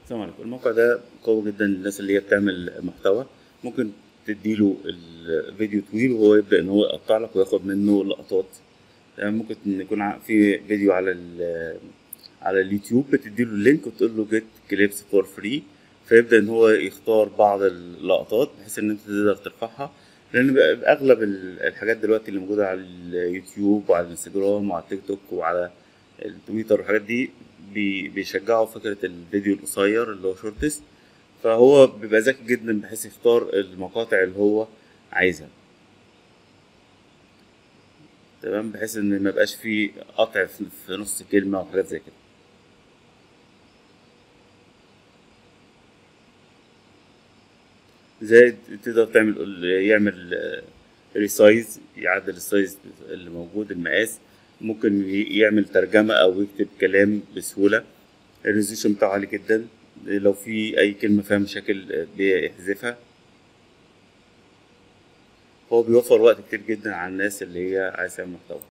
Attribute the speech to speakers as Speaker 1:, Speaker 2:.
Speaker 1: السلام عليكم الموقع ده قوي جدا للناس اللي هي بتعمل محتوى ممكن تديله الفيديو طويل وهو يبدأ ان هو يقطع لك وياخد منه لقطات تمام ممكن يكون ع- في فيديو على ال على اليوتيوب بتديله اللينك وتقول له جيت كليبس فور فري فيبدأ ان هو يختار بعض اللقطات بحيث ان انت تقدر ترفعها لان بقى- اغلب ال- الحاجات دلوقتي اللي موجودة على اليوتيوب وعلى الانستجرام وعلى التيك توك وعلى التويتر والحاجات دي بي- بيشجعوا فكرة الفيديو القصير اللي هو شورتس فهو بيبقى ذكي جدا بحيث يختار المقاطع اللي هو عايزها تمام بحيث ان ما يبقاش فيه قطع في في نص كلمة او حاجات زي كده زائد تقدر تعمل يعمل ريسايز يعدل السايز اللي موجود المقاس ممكن ي- يعمل ترجمة أو يكتب كلام بسهولة الريزوليوشن بتاعه عالي جدا لو في أي كلمة فيها مشاكل بيحذفها هو بيوفر وقت كتير جدا على الناس اللي هي عايزة تعمل محتوى